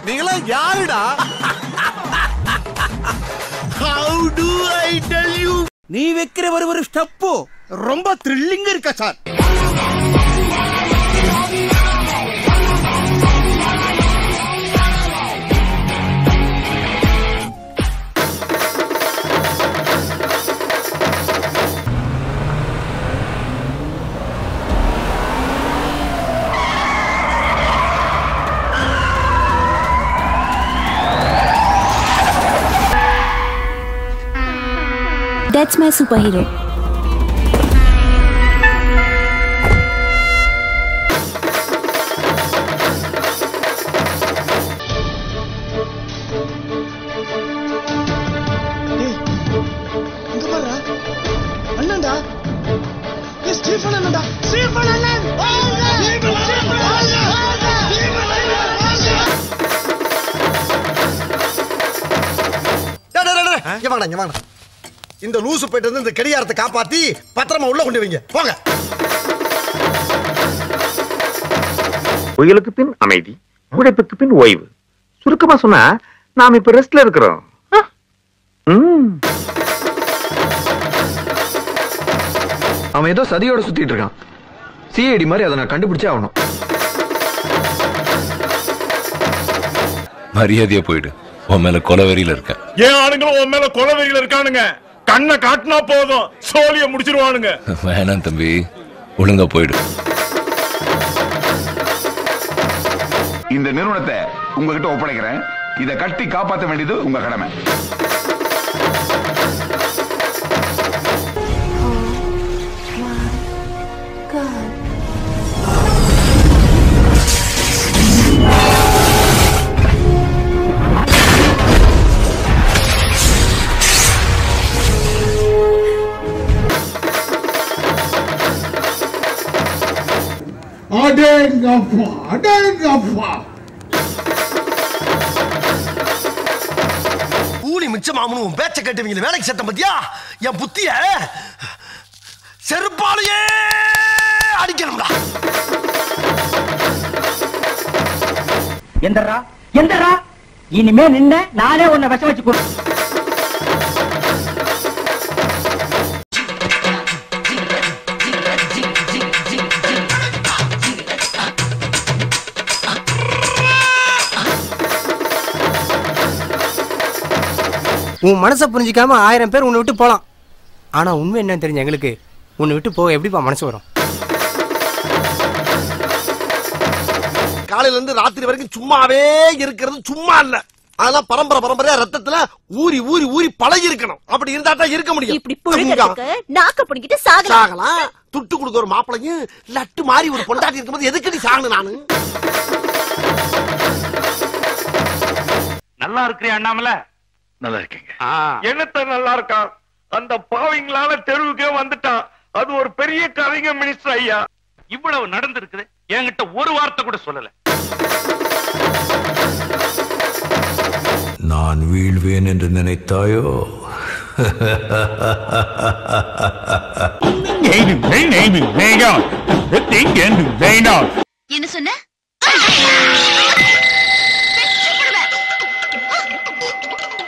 நீங்களா யாருடா how do I tell you நீ வைக்கிற ஒரு ஒரு ஸ்டெப்பு ரொம்ப த்ரில்லிங்கா இருக்கா சார் That's my superhero. இங்க பாரு அண்ணன்டா ஏ ஸ்டீஃபன் அண்ணன்டா ஸ்டீஃபன் அண்ணன் ஸ்டீஃபன் டேய், டேய், டேய், டேய். இங்க வாடா, இங்க வாடா. இந்த லூசு போயிட்டு வந்து இந்த கடியாரத்தை காப்பாத்தி பத்திரமா உள்ள கொண்டு வைங்க போங்க புயலுக்கு பின் அமைதி உழைப்புக்கு பின் ஓய்வு சுருக்கமா சொன்னா நாம இப்ப ரெஸ்ட்ல இருக்கிறோம் ஆ? ம். அவன் ஏதோ சதியோட சுத்திட்டு இருக்கான் சிஐடி மாதிரி அதை நான் கண்டுபிடிச்சே ஆகணும் மரியாதையா போயிடு உன் மேல கொலவெறியில இருக்கேன் ஏன் ஆளுங்களும் உன் மேல கொலவெறியில இருக்கானுங்க கண்ணை காட்டினா போதும் சோழிய முடிச்சிருவானுங்க வேணாம் தம்பி ஒழுங்கா போயிடு இந்த நிறுவனத்தை உங்ககிட்ட ஒப்படைக்கிறேன் இதை கட்டி காப்பாற்ற வேண்டியது உங்க கடமை அடேங்கப்பா அடேங்கப்பா கூலி மிச்சமாமனு உன் பேச்ச கேட்டுவீங்க வேலைக்கு சேர்த்த பத்தியா என் புத்திய செருப்பாலேயே அடிக்கணும்டா எந்தரா எந்தரா இனிமே நின்ன நானே உன்னை விஷம் வச்சு கொடு உன் மனசை புரிஞ்சிக்காம ஆயிரம் பேர் உன்னை விட்டு போலாம் ஆனா உண்மை என்னன்னு தெரிஞ்ச எங்களுக்கு உன்னை விட்டு போக எப்படிப்பா மனசு வரும் காலையில இருந்து ராத்திரி வரைக்கும் சும்மாவே இருக்கிறது சும்மா இல்ல அதெல்லாம் பரம்பரை பரம்பரையா ரத்தத்துல ஊறி ஊறி ஊறி பழகி இருக்கணும் அப்படி இருந்தா தான் இருக்க முடியும் இப்படி புழுகிறதுக்கு நாக்க புடிங்கிட்டு சாகலாம் சாகலாம் துட்டு கொடுக்க ஒரு மாப்பிளையும் லட்டு மாதிரி ஒரு பொண்டாட்டி இருக்கும்போது எதுக்கடி சாகணும் நானு நல்லா இருக்கிறியா அண்ணாமல நல்லா இருக்கீங்க என்னத்த நல்லா இருக்கான் அந்த பாவிங்களால தெருவுக்கே வந்துட்டான் அது ஒரு பெரிய கவிஞர் மினிஸ்டர் ஐயா இவ்வளவு நடந்திருக்குது என்கிட்ட ஒரு வார்த்தை கூட சொல்லல நான் வீழ்வேன் என்று நினைத்தாயோ என்ன சொன்ன